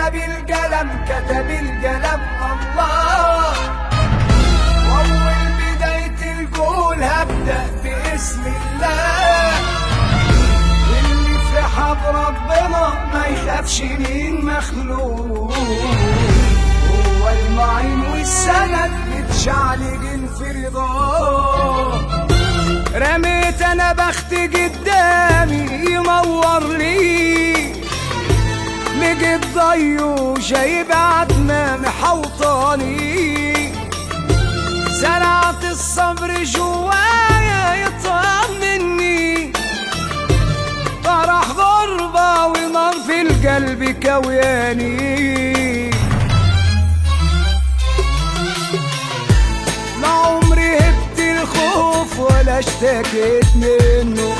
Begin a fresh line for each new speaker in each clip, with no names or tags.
كتب القلم كتب القلم الله وأول بداية القول هبدأ باسم الله واللي فرح بربنا ما يخافش من مخلوق هو المعين والسند متشعلق في رضاه رميت انا بخت قدامي ينور لي لقيت ضيو جايب عتمة محوطاني زرعت الصبر جوايا يطمني طرح غربة ونار في القلب كوياني لا عمري هبت الخوف ولا اشتكيت منه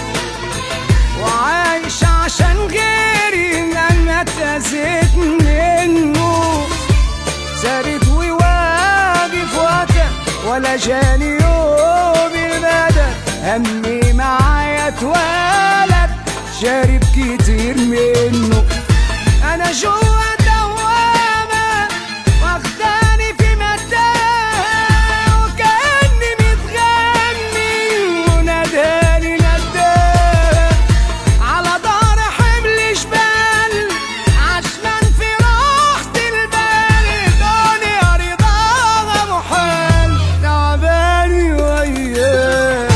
وعايش عشان غيري ان انا اتأذيت منه سارد وواقف وقتها ولا جاني يوم الندى همي معايا اتولد شارب كتير منه انا جوا دوامة واخداني في متاهة وكأني متغني وناداني نداه على دار حمل جبال عشمان في راحة البال الدنيا رضاها محال تعباني وياه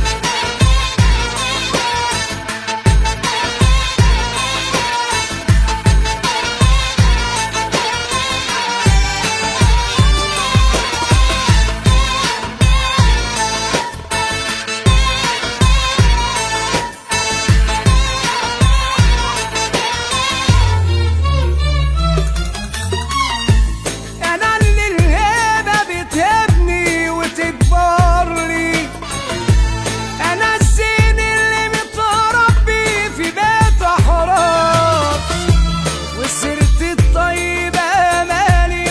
انا اللي الهبه بتهبني وتكبر لي انا الزين اللي متربي في بيت حرام وسيرتي الطيبه مالي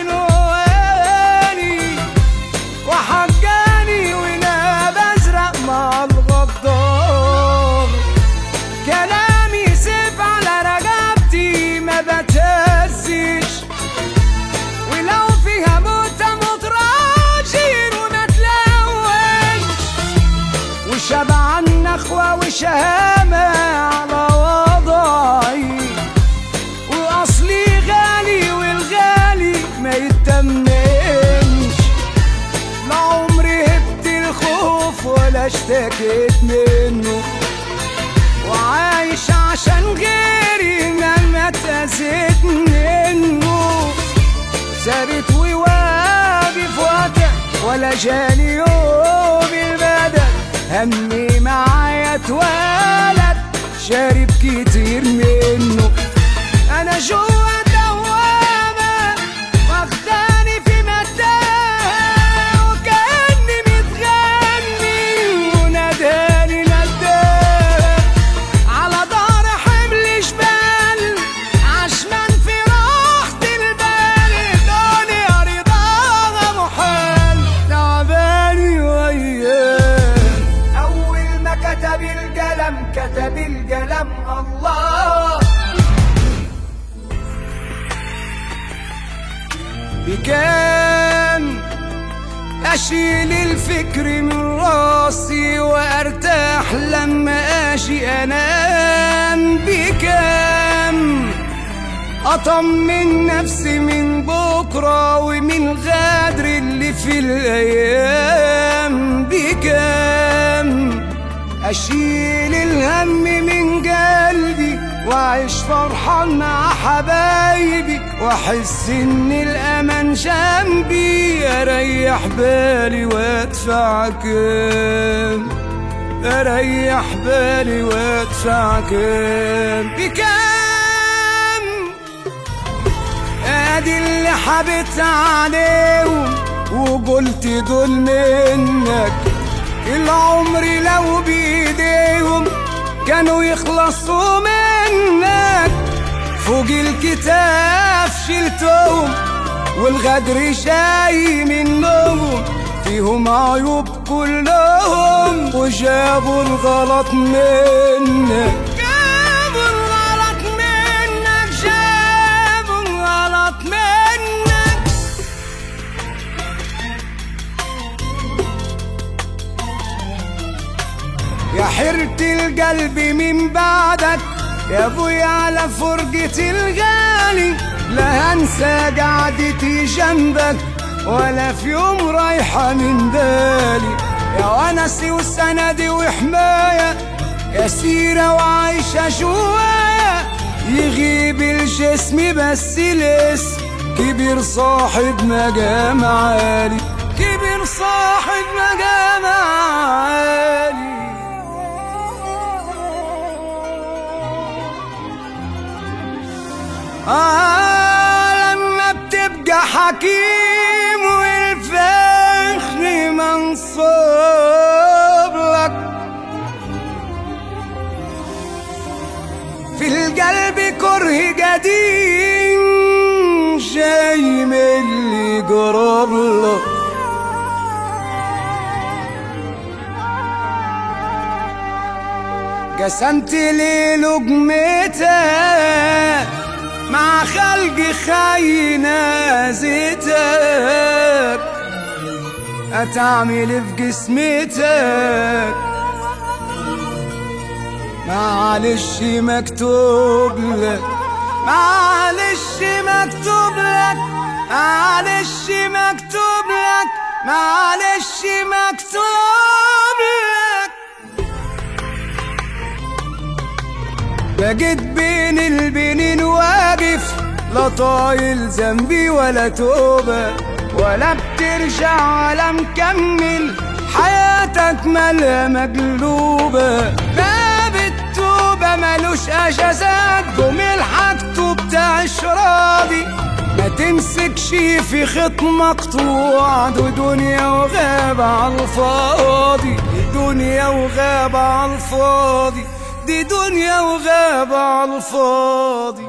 وعنواني وحجاني وانا بزرق مع الغدار كلامي سيف على رقبتي ما بتهزش ولو فيها موت اموت راجل وما تلوش وشبع النخوة وشهامة على وضعي وأصلي غالي والغالي ما يتمنش لا عمري هبت الخوف ولا اشتكيت منه وعايش عشان غيري ما اتأذيت منه ثابت وواقف وقتها ولا جاني يوم البدل همي معايا اتولد شارب كتير منه انا جوا دوامة واخداني في متاهة وكأني متغني وناداني نداه على دار حمل جبال عشمان في راحة البال الدنيا رضاها محال تعباني وياه أول ما كتب القلم كتب القلم الله بكام أشيل الفكر من راسي وأرتاح لما أجي أنام بكام أطمن نفسي من بكرة ومن غدر اللي في الأيام بكام أشيل الهم من قلبي وأعيش فرحان مع حبايبي وأحس إن الأمان جنبي أريح بالي وأدفع كام أريح بالي وأدفع كام بكام ادي اللي حبيت عليهم وقلت دول منك العمر لو بايديهم كانوا يخلصوا منك فوق الكتاف شلتهم والغدر جاي منهم فيهم عيوب كلهم وجابوا الغلط منك جابوا الغلط منك جابوا القلب من بعدك يا ابويا على فرقة الغالي لا هنسى قعدتي جنبك ولا في يوم رايحة من بالي يا ونسي وسندي وحماية يا سيرة وعايشة جوايا يغيب الجسم بس الاسم كبير صاحب مقام عالي كبير صاحب مقام عالي آه لما بتبقى حكيم والفخر منصوب لك في القلب كره قديم جاي من اللي قرب لك قسمت لي لقمتك مع خلق خاينة زيتك أتعمل في قسمتك معلش مكتوب لك معلش مكتوب لك معلش مكتوب لك معلش مكتوب لك بقيت بين البنين واقف لا طايل ذنبي ولا توبة ولا بترجع ولا مكمل حياتك مالها مقلوبة باب التوبة ملوش أجازات قوم الحاجته بتاعش راضي ما تمسكش في خط مقطوع دو دنيا وغابة على الفاضي دنيا وغابة على الفاضي دي دنيا وغابة على الفاضي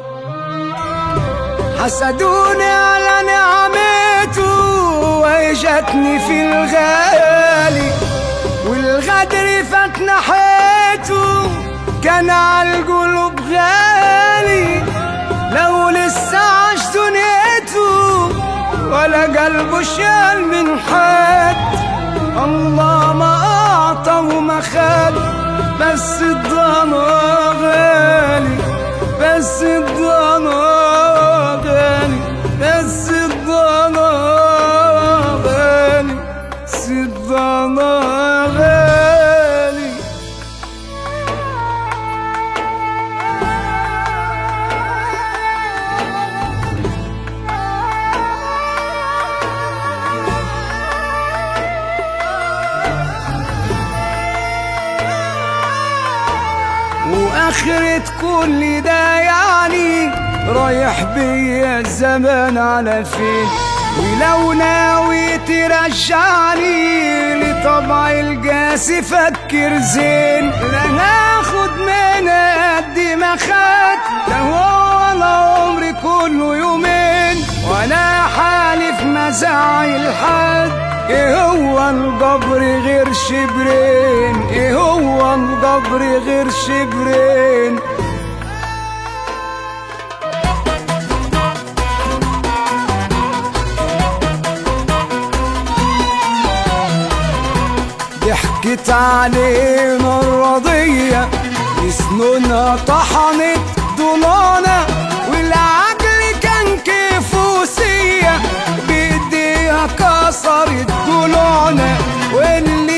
حسدوني على نعمته وجتني في الغالي والغدر فات ناحيته كان على القلوب غالي لو لسه عاش دنيته ولا قلبه شال من حد الله ما أعطى وما خد بس الضنا غالي بس الضنا غالي بس الضنا غالي بس الضنا غالي واخرة كل ده يعني رايح بيا الزمان على فين ولو ناوي ترجعني لطبع القاسي فكر زين لا ناخد من قد ما خد ده هو العمر كله يومين وانا حالف مزاعي الحد ايه هو القبر غير شبرين ايه هو القبر غير شبرين ضحكت علينا الرضية سنونها طحنت ضلونا والعقل كان كيفوسية بإيديها كسرت ضلوعنا واللي